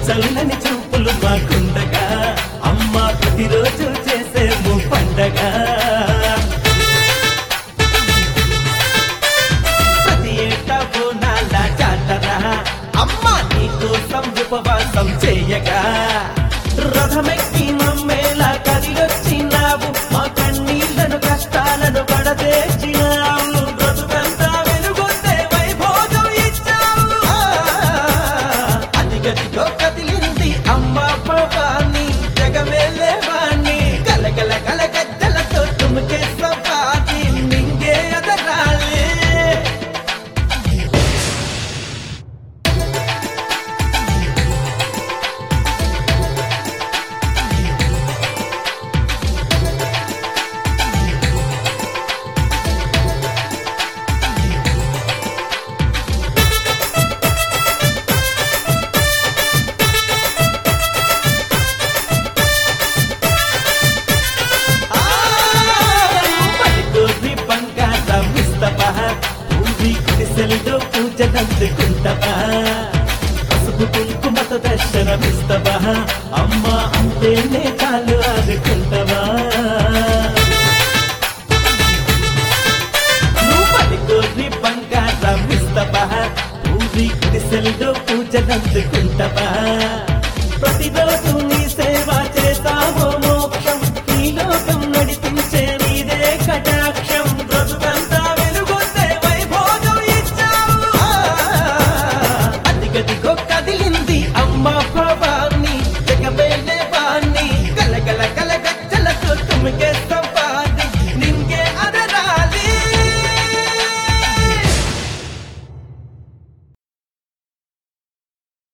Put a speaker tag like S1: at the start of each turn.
S1: చల్లని చూపులు మాకుండగా అమ్మ ప్రతిరోజు చేసేము పండగ ప్రతి ఏటా బోనాల జాతర అమ్మ నీకోసం ఉపవాసం చేయగా రథమెక్కి మమ్మేలా కదిలొచ్చినావు మా కన్నీళ్లను కష్టాలను పడదేర్చినావు బ్రతుకంతా వెలుగొందే వైభోగం ఇచ్చావు అదిగదిగో కదిలింది అమ్మ భవాని జగమేలే వాణ్ణి కలగల కలగద్దలతో తుమ్కే సవాది మింగే అదరాలే పలుకురి బంగారం ఇస్తవా ఊరి గుడిసెల్లో పూజనందుకుంటవా పసుపు కుంకుమత దర్శనమిస్తవా అమ్మ అంటేనే చాలు ఆదుకుంటవా నువ్వు పలుకురి బంగారం ఇస్తవా ఊరి గుడిసెల్లో పూజనందుకుంటవా